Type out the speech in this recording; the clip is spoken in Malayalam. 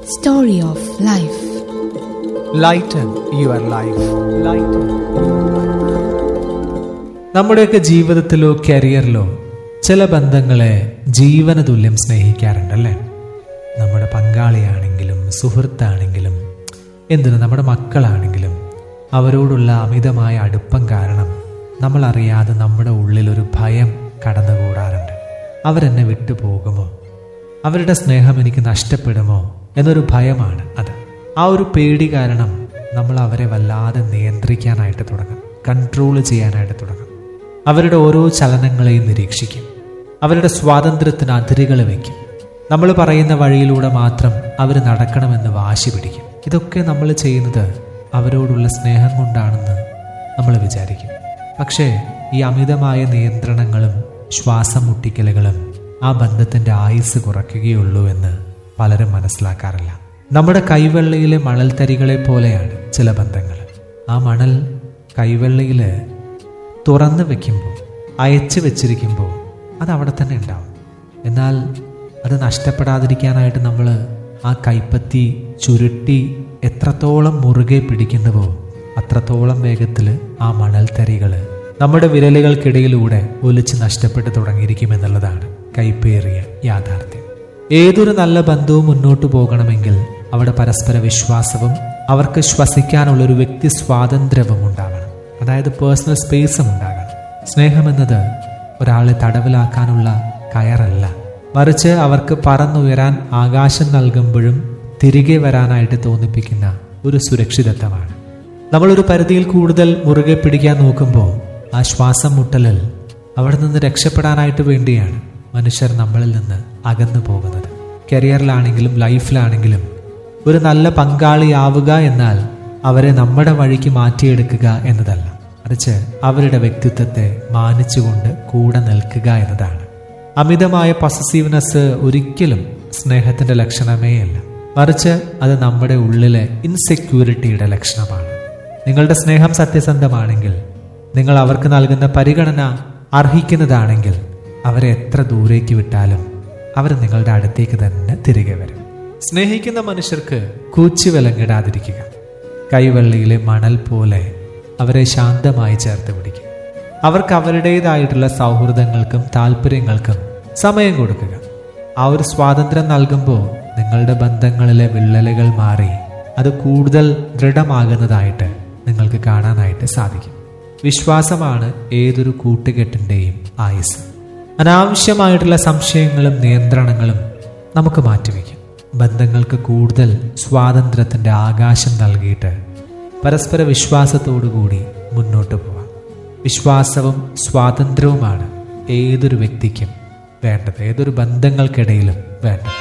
Story of Life. Lighten your life lighten നമ്മുടെയൊക്കെ ജീവിതത്തിലോ കരിയറിലോ ചില ബന്ധങ്ങളെ ജീവന തുല്യം സ്നേഹിക്കാറുണ്ടല്ലേ നമ്മുടെ പങ്കാളിയാണെങ്കിലും സുഹൃത്താണെങ്കിലും എന്തിനു നമ്മുടെ മക്കളാണെങ്കിലും അവരോടുള്ള അമിതമായ അടുപ്പം കാരണം നമ്മൾ അറിയാതെ നമ്മുടെ ഉള്ളിൽ ഒരു ഭയം കടന്നുകൂടാറുണ്ട് അവരെന്നെ വിട്ടു പോകുമോ അവരുടെ സ്നേഹം എനിക്ക് നഷ്ടപ്പെടുമോ എന്നൊരു ഭയമാണ് അത് ആ ഒരു പേടി കാരണം നമ്മൾ അവരെ വല്ലാതെ നിയന്ത്രിക്കാനായിട്ട് തുടങ്ങും കൺട്രോൾ ചെയ്യാനായിട്ട് തുടങ്ങും അവരുടെ ഓരോ ചലനങ്ങളെയും നിരീക്ഷിക്കും അവരുടെ സ്വാതന്ത്ര്യത്തിന് അതിരുകൾ വയ്ക്കും നമ്മൾ പറയുന്ന വഴിയിലൂടെ മാത്രം അവർ നടക്കണമെന്ന് വാശി പിടിക്കും ഇതൊക്കെ നമ്മൾ ചെയ്യുന്നത് അവരോടുള്ള സ്നേഹം കൊണ്ടാണെന്ന് നമ്മൾ വിചാരിക്കും പക്ഷേ ഈ അമിതമായ നിയന്ത്രണങ്ങളും ശ്വാസം മുട്ടിക്കലുകളും ആ ബന്ധത്തിന്റെ ആയുസ് കുറയ്ക്കുകയുള്ളൂ എന്ന് പലരും മനസ്സിലാക്കാറില്ല നമ്മുടെ കൈവെള്ളയിലെ മണൽത്തരികളെ പോലെയാണ് ചില ബന്ധങ്ങൾ ആ മണൽ കൈവെള്ളയിൽ തുറന്നു വെക്കുമ്പോൾ അയച്ചു വെച്ചിരിക്കുമ്പോൾ അത് അവിടെ തന്നെ ഉണ്ടാവും എന്നാൽ അത് നഷ്ടപ്പെടാതിരിക്കാനായിട്ട് നമ്മൾ ആ കൈപ്പത്തി ചുരുട്ടി എത്രത്തോളം മുറുകെ പിടിക്കുന്നുവോ അത്രത്തോളം വേഗത്തിൽ ആ മണൽത്തരികൾ നമ്മുടെ വിരലുകൾക്കിടയിലൂടെ ഒലിച്ച് നഷ്ടപ്പെട്ടു തുടങ്ങിയിരിക്കുമെന്നുള്ളതാണ് കൈപ്പേറിയ യാഥാർത്ഥ്യം ഏതൊരു നല്ല ബന്ധവും മുന്നോട്ട് പോകണമെങ്കിൽ അവിടെ പരസ്പര വിശ്വാസവും അവർക്ക് ശ്വസിക്കാനുള്ള ഒരു വ്യക്തി സ്വാതന്ത്ര്യവും ഉണ്ടാവണം അതായത് പേഴ്സണൽ സ്പേസും ഉണ്ടാകണം സ്നേഹമെന്നത് ഒരാളെ തടവിലാക്കാനുള്ള കയറല്ല മറിച്ച് അവർക്ക് പറന്നുയരാൻ ആകാശം നൽകുമ്പോഴും തിരികെ വരാനായിട്ട് തോന്നിപ്പിക്കുന്ന ഒരു സുരക്ഷിതത്വമാണ് നമ്മളൊരു പരിധിയിൽ കൂടുതൽ മുറുകെ പിടിക്കാൻ നോക്കുമ്പോൾ ആ ശ്വാസം മുട്ടലിൽ അവിടെ നിന്ന് രക്ഷപ്പെടാനായിട്ട് വേണ്ടിയാണ് മനുഷ്യർ നമ്മളിൽ നിന്ന് അകന്നു പോകുന്നത് കരിയറിലാണെങ്കിലും ലൈഫിലാണെങ്കിലും ഒരു നല്ല പങ്കാളിയാവുക എന്നാൽ അവരെ നമ്മുടെ വഴിക്ക് മാറ്റിയെടുക്കുക എന്നതല്ല മറിച്ച് അവരുടെ വ്യക്തിത്വത്തെ മാനിച്ചുകൊണ്ട് കൂടെ നിൽക്കുക എന്നതാണ് അമിതമായ പൊസസീവ്നെസ് ഒരിക്കലും സ്നേഹത്തിന്റെ ലക്ഷണമേയല്ല മറിച്ച് അത് നമ്മുടെ ഉള്ളിലെ ഇൻസെക്യൂരിറ്റിയുടെ ലക്ഷണമാണ് നിങ്ങളുടെ സ്നേഹം സത്യസന്ധമാണെങ്കിൽ നിങ്ങൾ അവർക്ക് നൽകുന്ന പരിഗണന അർഹിക്കുന്നതാണെങ്കിൽ അവരെ എത്ര ദൂരേക്ക് വിട്ടാലും അവർ നിങ്ങളുടെ അടുത്തേക്ക് തന്നെ തിരികെ വരും സ്നേഹിക്കുന്ന മനുഷ്യർക്ക് കൂച്ചി വിലങ്ങിടാതിരിക്കുക കൈവെള്ളിയിലെ മണൽ പോലെ അവരെ ശാന്തമായി ചേർത്ത് പിടിക്കുക അവർക്ക് അവരുടേതായിട്ടുള്ള സൗഹൃദങ്ങൾക്കും താല്പര്യങ്ങൾക്കും സമയം കൊടുക്കുക ആ ഒരു സ്വാതന്ത്ര്യം നൽകുമ്പോൾ നിങ്ങളുടെ ബന്ധങ്ങളിലെ വിള്ളലുകൾ മാറി അത് കൂടുതൽ ദൃഢമാകുന്നതായിട്ട് നിങ്ങൾക്ക് കാണാനായിട്ട് സാധിക്കും വിശ്വാസമാണ് ഏതൊരു കൂട്ടുകെട്ടിൻ്റെയും ആയുസ് അനാവശ്യമായിട്ടുള്ള സംശയങ്ങളും നിയന്ത്രണങ്ങളും നമുക്ക് മാറ്റിവെക്കും ബന്ധങ്ങൾക്ക് കൂടുതൽ സ്വാതന്ത്ര്യത്തിൻ്റെ ആകാശം നൽകിയിട്ട് പരസ്പര വിശ്വാസത്തോടുകൂടി മുന്നോട്ട് പോവാം വിശ്വാസവും സ്വാതന്ത്ര്യവുമാണ് ഏതൊരു വ്യക്തിക്കും വേണ്ടത് ഏതൊരു ബന്ധങ്ങൾക്കിടയിലും വേണ്ടത്